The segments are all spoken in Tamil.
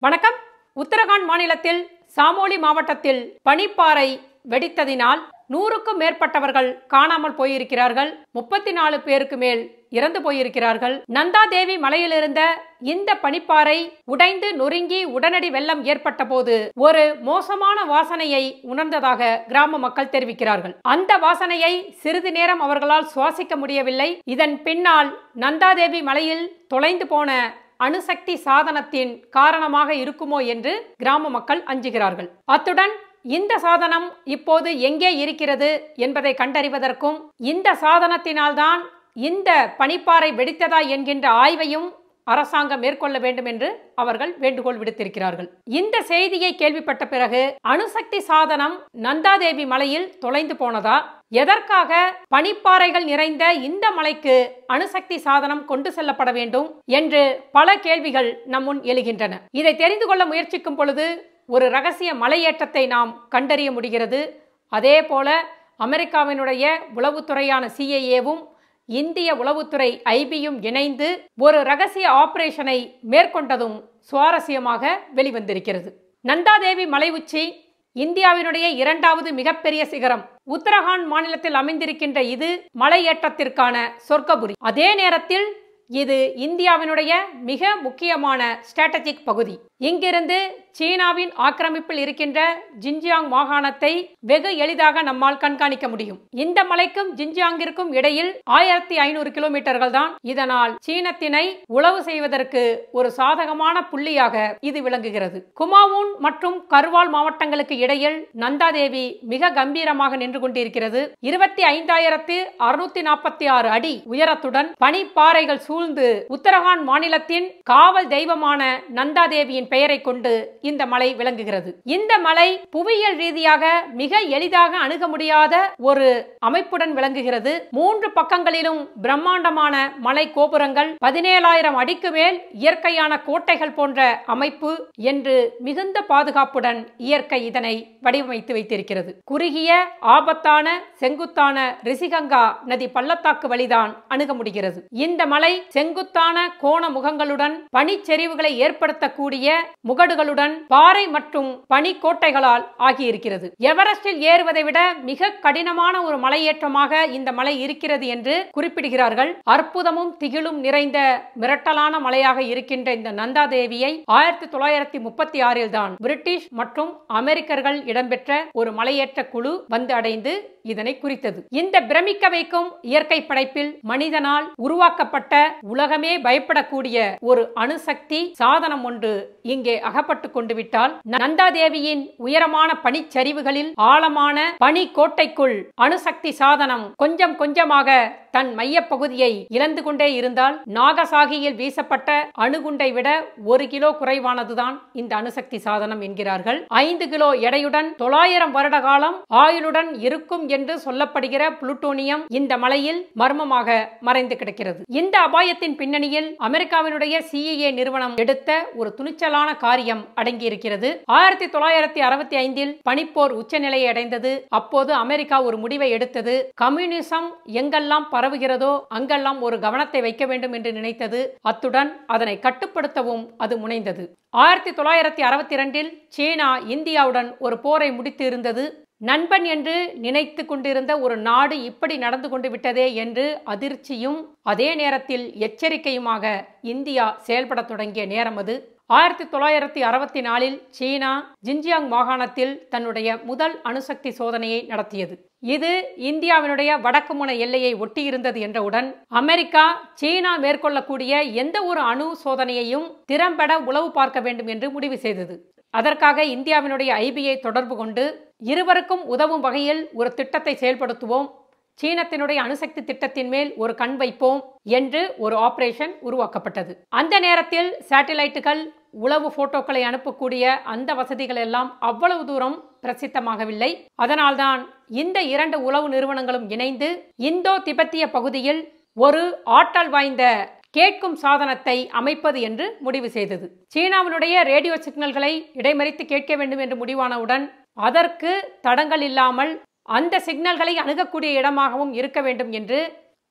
வணக்கம் உத்தரகாண்ட் மாநிலத்தில் சாமோலி மாவட்டத்தில் பனிப்பாறை வெடித்ததினால் நூறுக்கும் மேற்பட்டவர்கள் காணாமல் போயிருக்கிறார்கள் முப்பத்தி நாலு பேருக்கு மேல் இறந்து போயிருக்கிறார்கள் நந்தா தேவி மலையிலிருந்த இந்த பனிப்பாறை உடைந்து நொறுங்கி உடனடி வெள்ளம் ஏற்பட்ட போது ஒரு மோசமான வாசனையை உணர்ந்ததாக கிராம மக்கள் தெரிவிக்கிறார்கள் அந்த வாசனையை சிறிது நேரம் அவர்களால் சுவாசிக்க முடியவில்லை இதன் பின்னால் நந்தாதேவி மலையில் தொலைந்து போன அணுசக்தி சாதனத்தின் காரணமாக இருக்குமோ என்று கிராம மக்கள் அஞ்சுகிறார்கள் அத்துடன் இந்த சாதனம் இப்போது எங்கே இருக்கிறது என்பதை கண்டறிவதற்கும் இந்த சாதனத்தினால்தான் இந்த பனிப்பாறை வெடித்ததா என்கின்ற ஆய்வையும் அரசாங்கம் மேற்கொள்ள வேண்டும் என்று அவர்கள் வேண்டுகோள் விடுத்திருக்கிறார்கள் இந்த செய்தியை கேள்விப்பட்ட பிறகு அணுசக்தி சாதனம் நந்தாதேவி மலையில் தொலைந்து போனதா எதற்காக பனிப்பாறைகள் நிறைந்த இந்த மலைக்கு அணுசக்தி சாதனம் கொண்டு செல்லப்பட வேண்டும் என்று பல கேள்விகள் நம் முன் எழுகின்றன இதை தெரிந்து கொள்ள முயற்சிக்கும் பொழுது ஒரு ரகசிய மலையேற்றத்தை நாம் கண்டறிய முடிகிறது அதே போல அமெரிக்காவினுடைய உளவுத்துறையான சிஐஏவும் இந்திய உளவுத்துறை ஐபியும் இணைந்து ஒரு ரகசிய ஆபரேஷனை மேற்கொண்டதும் சுவாரஸ்யமாக வெளிவந்திருக்கிறது நந்தாதேவி மலை உச்சி இந்தியாவினுடைய இரண்டாவது மிகப்பெரிய சிகரம் உத்தரகாண்ட் மாநிலத்தில் அமைந்திருக்கின்ற இது மலையேற்றத்திற்கான சொர்க்கபுரி அதே நேரத்தில் இது இந்தியாவினுடைய மிக முக்கியமான ஸ்ட்ராட்டஜிக் பகுதி இங்கிருந்து சீனாவின் ஆக்கிரமிப்பில் இருக்கின்ற ஜின்ஜியாங் மாகாணத்தை வெகு எளிதாக நம்மால் கண்காணிக்க முடியும் இந்த மலைக்கும் ஜின்ஜியாங்கிற்கும் இடையில் ஆயிரத்தி ஐநூறு கிலோமீட்டர்கள் தான் இதனால் சீனத்தினை உளவு செய்வதற்கு ஒரு சாதகமான புள்ளியாக இது விளங்குகிறது குமாவூன் மற்றும் கர்வால் மாவட்டங்களுக்கு இடையில் நந்தாதேவி மிக கம்பீரமாக நின்று கொண்டிருக்கிறது இருபத்தி ஐந்தாயிரத்து அறுநூத்தி நாற்பத்தி ஆறு அடி உயரத்துடன் பனிப்பாறைகள் சூழ்ந்து உத்தரகாண்ட் மாநிலத்தின் காவல் தெய்வமான நந்தாதேவியின் பெயரை கொண்டு இந்த மலை விளங்குகிறது இந்த மலை புவியியல் ரீதியாக மிக எளிதாக அணுக முடியாத ஒரு அமைப்புடன் விளங்குகிறது மூன்று பக்கங்களிலும் பிரம்மாண்டமான மலை கோபுரங்கள் பதினேழாயிரம் அடிக்கு மேல் இயற்கையான கோட்டைகள் போன்ற அமைப்பு என்று மிகுந்த பாதுகாப்புடன் இயற்கை இதனை வடிவமைத்து வைத்திருக்கிறது குறுகிய ஆபத்தான செங்குத்தான ரிசிகங்கா நதி பள்ளத்தாக்கு வழிதான் அணுக முடிகிறது இந்த மலை செங்குத்தான கோண முகங்களுடன் பனிச்சரிவுகளை ஏற்படுத்தக்கூடிய முகடுகளுடன் பாறை மற்றும் பனிக்கோட்டைகளால் ஆகியிருக்கிறது எவரெஸ்டில் ஏறுவதை விட மிக கடினமான ஒரு மலையேற்றமாக இந்த மலை இருக்கிறது என்று குறிப்பிடுகிறார்கள் அற்புதமும் திகிலும் நிறைந்த மிரட்டலான மலையாக இருக்கின்ற இந்த நந்தா தேவியை ஆயிரத்தி தொள்ளாயிரத்தி முப்பத்தி ஆறில் தான் பிரிட்டிஷ் மற்றும் அமெரிக்கர்கள் இடம்பெற்ற ஒரு மலையேற்ற குழு வந்து அடைந்து இதனை குறித்தது இந்த பிரமிக்க வைக்கும் இயற்கை படைப்பில் மனிதனால் உருவாக்கப்பட்ட உலகமே பயப்படக்கூடிய ஒரு அணுசக்தி சாதனம் ஒன்று இங்கே அகப்பட்டு கொண்டு விட்டால் நந்தாதேவியின் உயரமான பனிச்சரிவுகளில் ஆழமான பனி கோட்டைக்குள் அணுசக்தி சாதனம் கொஞ்சம் கொஞ்சமாக தன் மையப்பகுதியை இழந்து கொண்டே இருந்தால் நாகசாகியில் வீசப்பட்ட அணுகுண்டை விட ஒரு கிலோ குறைவானதுதான் இந்த அணுசக்தி சாதனம் என்கிறார்கள் ஐந்து கிலோ எடையுடன் தொள்ளாயிரம் வருட காலம் ஆயுளுடன் இருக்கும் என்று சொல்லப்படுகிற புளுட்டோனியம் இந்த மலையில் மர்மமாக மறைந்து கிடக்கிறது இந்த அபாயத்தின் பின்னணியில் அமெரிக்காவினுடைய சிஐஏ நிறுவனம் எடுத்த ஒரு துணிச்சலான காரியம் அடங்கியிருக்கிறது ஆயிரத்தி தொள்ளாயிரத்தி அறுபத்தி ஐந்தில் பனிப்போர் உச்சநிலையை அடைந்தது அப்போது அமெரிக்கா ஒரு முடிவை எடுத்தது கம்யூனிசம் எங்கெல்லாம் பரவுகிறதோ அங்கெல்லாம் ஒரு கவனத்தை வைக்க வேண்டும் என்று நினைத்தது அத்துடன் அதனை கட்டுப்படுத்தவும் அது முனைந்தது ஆயிரத்தி தொள்ளாயிரத்தி அறுபத்தி இரண்டில் சீனா இந்தியாவுடன் ஒரு போரை முடித்து இருந்தது நண்பன் என்று நினைத்து கொண்டிருந்த ஒரு நாடு இப்படி நடந்து கொண்டு விட்டதே என்று அதிர்ச்சியும் அதே நேரத்தில் எச்சரிக்கையுமாக இந்தியா செயல்பட தொடங்கிய நேரம் அது ஆயிரத்தி தொள்ளாயிரத்தி அறுபத்தி நாலில் சீனா ஜின்ஜியாங் மாகாணத்தில் தன்னுடைய முதல் அணுசக்தி சோதனையை நடத்தியது இது இந்தியாவினுடைய வடக்கு முனை எல்லையை ஒட்டியிருந்தது என்றவுடன் அமெரிக்கா சீனா மேற்கொள்ளக்கூடிய எந்த ஒரு அணு சோதனையையும் திறம்பட உளவு பார்க்க வேண்டும் என்று முடிவு செய்தது அதற்காக இந்தியாவினுடைய ஐபியை தொடர்பு கொண்டு இருவருக்கும் உதவும் வகையில் ஒரு திட்டத்தை செயல்படுத்துவோம் சீனத்தினுடைய அணுசக்தி திட்டத்தின் மேல் ஒரு கண் வைப்போம் என்று ஒரு ஆபரேஷன் உருவாக்கப்பட்டது அந்த நேரத்தில் சேட்டலைட்டுகள் உளவு போட்டோக்களை அனுப்பக்கூடிய அந்த வசதிகள் எல்லாம் அவ்வளவு தூரம் பிரசித்தமாகவில்லை அதனால்தான் இந்த இரண்டு உளவு நிறுவனங்களும் இணைந்து இந்தோ திபெத்திய பகுதியில் ஒரு ஆற்றல் வாய்ந்த கேட்கும் சாதனத்தை அமைப்பது என்று முடிவு செய்தது சீனாவினுடைய ரேடியோ சிக்னல்களை இடைமறித்து கேட்க வேண்டும் என்று முடிவானவுடன் அதற்கு தடங்கள் இல்லாமல் அந்த சிக்னல்களை அணுகக்கூடிய இடமாகவும் இருக்க வேண்டும் என்று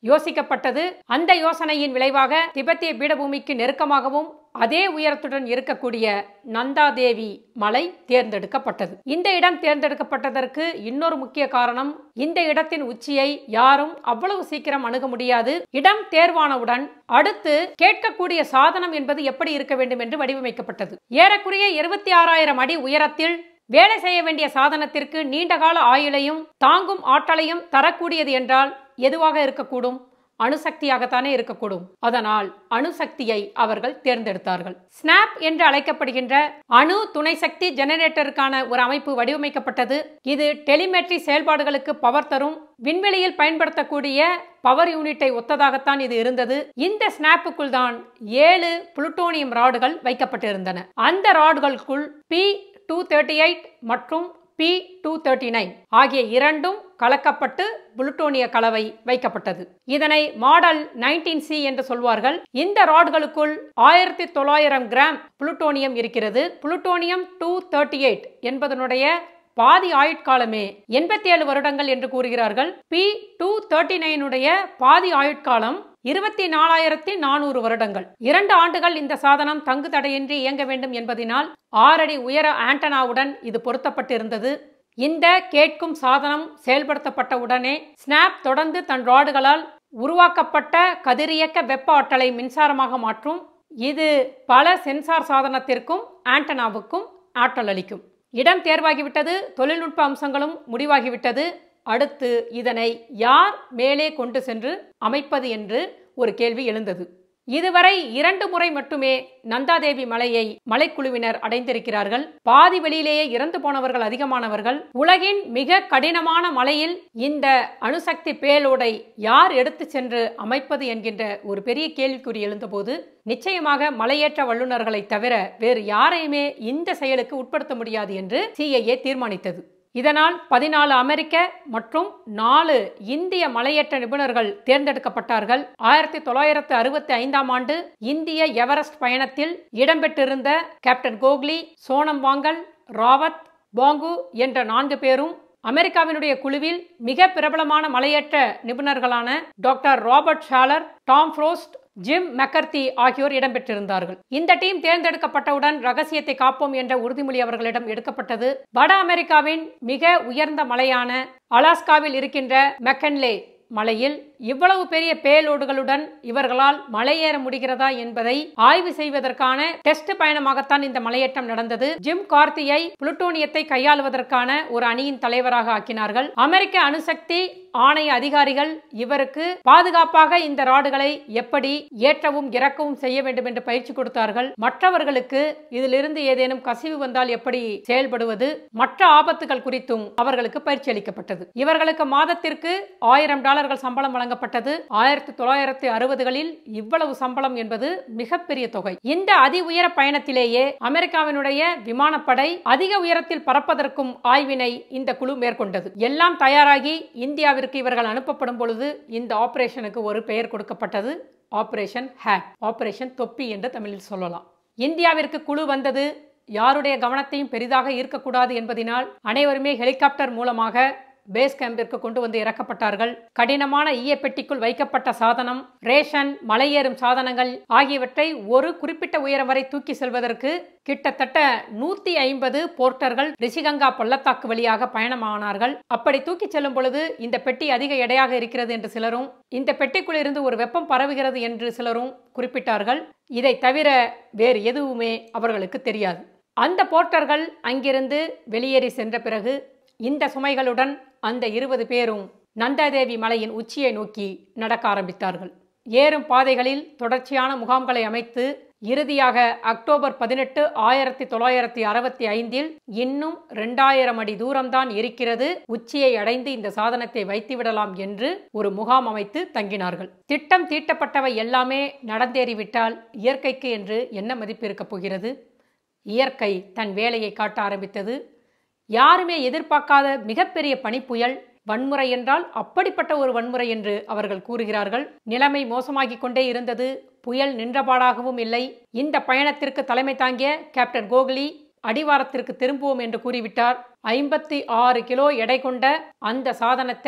யோசிக்கப்பட்டது அந்த யோசனையின் விளைவாக திபெத்திய பீடபூமிக்கு நெருக்கமாகவும் அதே உயரத்துடன் இருக்கக்கூடிய நந்தாதேவி மலை தேர்ந்தெடுக்கப்பட்டது இந்த இடம் தேர்ந்தெடுக்கப்பட்டதற்கு இன்னொரு முக்கிய காரணம் இந்த இடத்தின் உச்சியை யாரும் அவ்வளவு சீக்கிரம் அணுக முடியாது இடம் தேர்வானவுடன் அடுத்து கேட்கக்கூடிய சாதனம் என்பது எப்படி இருக்க வேண்டும் என்று வடிவமைக்கப்பட்டது ஏறக்குறைய இருபத்தி ஆறாயிரம் அடி உயரத்தில் வேலை செய்ய வேண்டிய சாதனத்திற்கு நீண்டகால ஆயுளையும் தாங்கும் ஆற்றலையும் தரக்கூடியது என்றால் எதுவாக இருக்கக்கூடும் அணுசக்தியாகத்தானே இருக்கக்கூடும் அதனால் அணுசக்தியை அவர்கள் தேர்ந்தெடுத்தார்கள் ஸ்னாப் என்று அழைக்கப்படுகின்ற அணு துணை சக்தி ஜெனரேட்டருக்கான ஒரு அமைப்பு வடிவமைக்கப்பட்டது இது டெலிமெட்ரி செயல்பாடுகளுக்கு பவர் தரும் விண்வெளியில் பயன்படுத்தக்கூடிய பவர் யூனிட்டை ஒத்ததாகத்தான் இது இருந்தது இந்த ஸ்னாப்புக்குள் தான் ஏழு புளுட்டோனியம் ராடுகள் வைக்கப்பட்டிருந்தன அந்த ராடுகளுக்குள் பி டூ தேர்ட்டி எயிட் மற்றும் பி டூ தேர்ட்டி நைன் ஆகிய இரண்டும் கலக்கப்பட்டு புளுட்டோனிய கலவை வைக்கப்பட்டது இதனை மாடல் நைன்டீன் சி என்று சொல்வார்கள் இந்த ராட்களுக்குள் ஆயிரத்தி தொள்ளாயிரம் கிராம் புளுட்டோனியம் இருக்கிறது புளுட்டோனியம் டூ தேர்ட்டி எயிட் என்பதனுடைய பாதி ஆயுட்காலமே எண்பத்தி ஏழு வருடங்கள் என்று கூறுகிறார்கள் பி டூ தேர்ட்டி நைனுடைய பாதி ஆயுட்காலம் இருபத்தி நாலாயிரத்தி நானூறு வருடங்கள் இரண்டு ஆண்டுகள் இந்த சாதனம் தங்கு தடையின்றி இயங்க வேண்டும் என்பதனால் ஆறடி உயர ஆண்டனாவுடன் இது பொருத்தப்பட்டிருந்தது இந்த கேட்கும் சாதனம் செயல்படுத்தப்பட்ட உடனே ஸ்னாப் தொடர்ந்து தன் ராடுகளால் உருவாக்கப்பட்ட கதிரியக்க வெப்ப ஆற்றலை மின்சாரமாக மாற்றும் இது பல சென்சார் சாதனத்திற்கும் ஆண்டனாவுக்கும் ஆற்றல் அளிக்கும் இடம் தேர்வாகிவிட்டது தொழில்நுட்ப அம்சங்களும் முடிவாகிவிட்டது அடுத்து இதனை யார் மேலே கொண்டு சென்று அமைப்பது என்று ஒரு கேள்வி எழுந்தது இதுவரை இரண்டு முறை மட்டுமே நந்தாதேவி மலையை மலைக்குழுவினர் அடைந்திருக்கிறார்கள் பாதி வெளியிலேயே இறந்து போனவர்கள் அதிகமானவர்கள் உலகின் மிக கடினமான மலையில் இந்த அணுசக்தி பேலோடை யார் எடுத்து சென்று அமைப்பது என்கின்ற ஒரு பெரிய கேள்விக்குறி எழுந்தபோது நிச்சயமாக மலையேற்ற வல்லுநர்களை தவிர வேறு யாரையுமே இந்த செயலுக்கு உட்படுத்த முடியாது என்று சிஐஏ தீர்மானித்தது இதனால் பதினாலு அமெரிக்க மற்றும் நாலு இந்திய மலையேற்ற நிபுணர்கள் தேர்ந்தெடுக்கப்பட்டார்கள் ஆயிரத்தி தொள்ளாயிரத்து அறுபத்தி ஐந்தாம் ஆண்டு இந்திய எவரெஸ்ட் பயணத்தில் இடம்பெற்றிருந்த கேப்டன் கோக்லி சோனம் வாங்கல் ராவத் பாங்கு என்ற நான்கு பேரும் அமெரிக்காவினுடைய குழுவில் மிக பிரபலமான மலையேற்ற நிபுணர்களான doctor Robert Schaller Tom Frost Jim McCarthy ஆகியோர் இடம்பெற்றிருந்தார்கள் இந்த டீம் தேர்ந்தெடுக்கப்பட்டவுடன் ரகசியத்தை காப்போம் என்ற உறுதிமொழி அவர்களிடம் எடுக்கப்பட்டது வட அமெரிக்காவின் மிக உயர்ந்த மலையான அலாஸ்காவில் இருக்கின்ற மெக்கன்லே மலையில் இவ்வளவு பெரிய பேலோடுகளுடன் இவர்களால் மலையேற முடிகிறதா என்பதை ஆய்வு செய்வதற்கான டெஸ்ட் பயணமாகத்தான் இந்த மலையேற்றம் நடந்தது ஜிம் கார்த்தியை புளுட்டோனியத்தை கையாளுவதற்கான ஒரு அணியின் தலைவராக ஆக்கினார்கள் அமெரிக்க அணுசக்தி ஆணைய அதிகாரிகள் இவருக்கு பாதுகாப்பாக இந்த ராடுகளை எப்படி ஏற்றவும் இறக்கவும் செய்ய வேண்டும் என்று பயிற்சி கொடுத்தார்கள் மற்றவர்களுக்கு இதிலிருந்து ஏதேனும் கசிவு வந்தால் எப்படி செயல்படுவது மற்ற ஆபத்துகள் குறித்தும் அவர்களுக்கு பயிற்சி அளிக்கப்பட்டது இவர்களுக்கு மாதத்திற்கு ஆயிரம் டாலர்கள் சம்பளம் வழங்கப்பட்டது ஆயிரத்தி தொள்ளாயிரத்தி அறுபதுகளில் இவ்வளவு சம்பளம் என்பது மிகப்பெரிய தொகை இந்த அதி உயர பயணத்திலேயே அமெரிக்காவினுடைய விமானப்படை அதிக உயரத்தில் பறப்பதற்கும் ஆய்வினை இந்த குழு மேற்கொண்டது எல்லாம் தயாராகி இந்தியாவிற்கு இவர்கள் அனுப்பப்படும் பொழுது இந்த ஆபரேஷனுக்கு ஒரு பெயர் கொடுக்கப்பட்டது ஆபரேஷன் ஹேட் ஆபரேஷன் தொப்பி என்று தமிழில் சொல்லலாம் இந்தியாவிற்கு குழு வந்தது யாருடைய கவனத்தையும் பெரிதாக ஈர்க்கக்கூடாது என்பதனால் அனைவருமே ஹெலிகாப்டர் மூலமாக பேஸ் கேம்பிற்கு கொண்டு வந்து இறக்கப்பட்டார்கள் கடினமான ஈய பெட்டிக்குள் வைக்கப்பட்ட சாதனம் ரேஷன் மலையேறும் சாதனங்கள் ஆகியவற்றை ஒரு குறிப்பிட்ட உயரம் வரை தூக்கி செல்வதற்கு கிட்டத்தட்ட நூத்தி ஐம்பது போர்ட்டர்கள் ரிஷிகங்கா பள்ளத்தாக்கு வழியாக பயணமானார்கள் அப்படி தூக்கி செல்லும் பொழுது இந்த பெட்டி அதிக எடையாக இருக்கிறது என்று சிலரும் இந்த பெட்டிக்குள் இருந்து ஒரு வெப்பம் பரவுகிறது என்று சிலரும் குறிப்பிட்டார்கள் இதை தவிர வேறு எதுவுமே அவர்களுக்கு தெரியாது அந்த போர்ட்டர்கள் அங்கிருந்து வெளியேறி சென்ற பிறகு இந்த சுமைகளுடன் அந்த இருபது பேரும் நந்தாதேவி மலையின் உச்சியை நோக்கி நடக்க ஆரம்பித்தார்கள் ஏறும் பாதைகளில் தொடர்ச்சியான முகாம்களை அமைத்து இறுதியாக அக்டோபர் பதினெட்டு ஆயிரத்தி தொள்ளாயிரத்தி அறுபத்தி ஐந்தில் இன்னும் இரண்டாயிரம் அடி தூரம்தான் இருக்கிறது உச்சியை அடைந்து இந்த சாதனத்தை வைத்துவிடலாம் என்று ஒரு முகாம் அமைத்து தங்கினார்கள் திட்டம் தீட்டப்பட்டவை எல்லாமே நடந்தேறிவிட்டால் இயற்கைக்கு என்று என்ன மதிப்பு இருக்கப் போகிறது இயற்கை தன் வேலையை காட்ட ஆரம்பித்தது யாருமே எதிர்பார்க்காத மிகப்பெரிய பனிப்புயல் வன்முறை என்றால் அப்படிப்பட்ட ஒரு வன்முறை என்று அவர்கள் கூறுகிறார்கள் நிலைமை மோசமாகிக் கொண்டே இருந்தது புயல் நின்றபாடாகவும் இல்லை இந்த பயணத்திற்கு தலைமை தாங்கிய கேப்டன் கோகலி அடிவாரத்திற்கு திரும்புவோம் என்று கூறிவிட்டார் ஐம்பத்தி ஆறு கிலோ எடை கொண்ட அந்த சாதனத்தை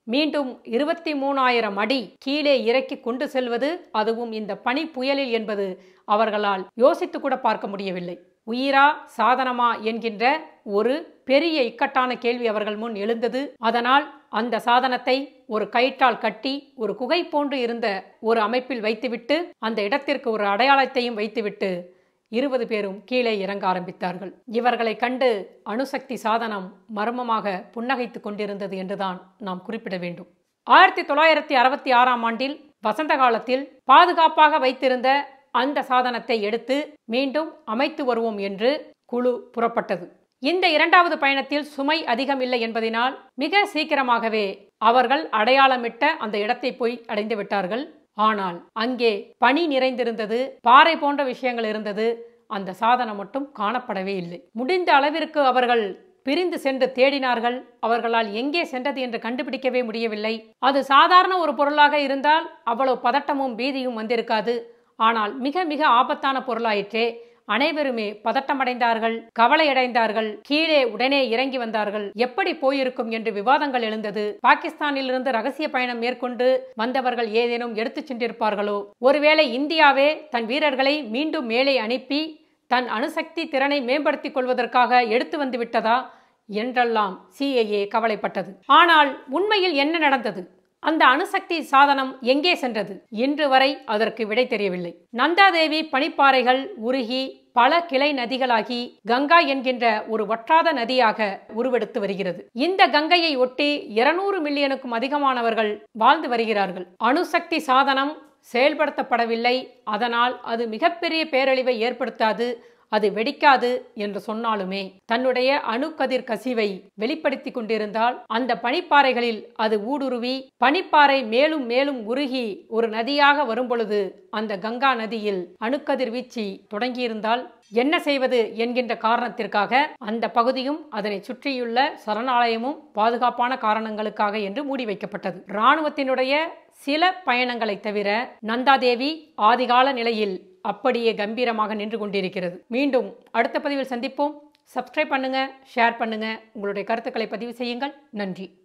மீண்டும் இருபத்தி மூணாயிரம் அடி கீழே இறக்கி கொண்டு செல்வது அதுவும் இந்த பனி புயலில் என்பது அவர்களால் யோசித்து கூட பார்க்க முடியவில்லை உயிரா சாதனமா என்கின்ற ஒரு பெரிய இக்கட்டான கேள்வி அவர்கள் முன் எழுந்தது அதனால் அந்த சாதனத்தை ஒரு கயிற்றால் கட்டி ஒரு குகை போன்று இருந்த ஒரு அமைப்பில் வைத்துவிட்டு அந்த இடத்திற்கு ஒரு அடையாளத்தையும் வைத்துவிட்டு இருபது பேரும் கீழே இறங்க ஆரம்பித்தார்கள் இவர்களை கண்டு அணுசக்தி சாதனம் மர்மமாக புன்னகைத்து கொண்டிருந்தது என்றுதான் நாம் குறிப்பிட வேண்டும் ஆயிரத்தி தொள்ளாயிரத்தி அறுபத்தி ஆறாம் ஆண்டில் வசந்த காலத்தில் பாதுகாப்பாக வைத்திருந்த அந்த சாதனத்தை எடுத்து மீண்டும் அமைத்து வருவோம் என்று குழு புறப்பட்டது இந்த இரண்டாவது பயணத்தில் சுமை அதிகம் இல்லை என்பதனால் மிக சீக்கிரமாகவே அவர்கள் அடையாளமிட்ட அந்த இடத்தை போய் அடைந்து விட்டார்கள் ஆனால் அங்கே பனி நிறைந்திருந்தது பாறை போன்ற விஷயங்கள் இருந்தது அந்த சாதனம் மட்டும் காணப்படவே இல்லை முடிந்த அளவிற்கு அவர்கள் பிரிந்து சென்று தேடினார்கள் அவர்களால் எங்கே சென்றது என்று கண்டுபிடிக்கவே முடியவில்லை அது சாதாரண ஒரு பொருளாக இருந்தால் அவ்வளவு பதட்டமும் பீதியும் வந்திருக்காது ஆனால் மிக மிக ஆபத்தான பொருளாயிற்றே அனைவருமே பதட்டமடைந்தார்கள் கவலையடைந்தார்கள் கீழே உடனே இறங்கி வந்தார்கள் எப்படி போயிருக்கும் என்று விவாதங்கள் எழுந்தது பாகிஸ்தானிலிருந்து ரகசிய பயணம் மேற்கொண்டு வந்தவர்கள் ஏதேனும் எடுத்துச் சென்றிருப்பார்களோ ஒருவேளை இந்தியாவே தன் வீரர்களை மீண்டும் மேலே அனுப்பி தன் அணுசக்தி திறனை மேம்படுத்திக் கொள்வதற்காக எடுத்து வந்து விட்டதா என்றெல்லாம் சிஐஏ கவலைப்பட்டது ஆனால் உண்மையில் என்ன நடந்தது அந்த அணுசக்தி சாதனம் எங்கே சென்றது இன்று வரை அதற்கு விடை தெரியவில்லை நந்தாதேவி பனிப்பாறைகள் உருகி பல கிளை நதிகளாகி கங்கா என்கின்ற ஒரு வற்றாத நதியாக உருவெடுத்து வருகிறது இந்த கங்கையை ஒட்டி இருநூறு மில்லியனுக்கும் அதிகமானவர்கள் வாழ்ந்து வருகிறார்கள் அணுசக்தி சாதனம் செயல்படுத்தப்படவில்லை அதனால் அது மிகப்பெரிய பேரழிவை ஏற்படுத்தாது அது வெடிக்காது என்று சொன்னாலுமே தன்னுடைய அணுக்கதிர் கசிவை வெளிப்படுத்தி கொண்டிருந்தால் அந்த பனிப்பாறைகளில் அது ஊடுருவி பனிப்பாறை மேலும் மேலும் உருகி ஒரு நதியாக வரும்பொழுது அந்த கங்கா நதியில் அணுக்கதிர் வீச்சு தொடங்கியிருந்தால் என்ன செய்வது என்கின்ற காரணத்திற்காக அந்த பகுதியும் அதனை சுற்றியுள்ள சரணாலயமும் பாதுகாப்பான காரணங்களுக்காக என்று மூடி வைக்கப்பட்டது இராணுவத்தினுடைய சில பயணங்களை தவிர நந்தாதேவி ஆதிகால நிலையில் அப்படியே கம்பீரமாக நின்று கொண்டிருக்கிறது மீண்டும் அடுத்த பதிவில் சந்திப்போம் சப்ஸ்கிரைப் பண்ணுங்க ஷேர் பண்ணுங்க உங்களுடைய கருத்துக்களை பதிவு செய்யுங்கள் நன்றி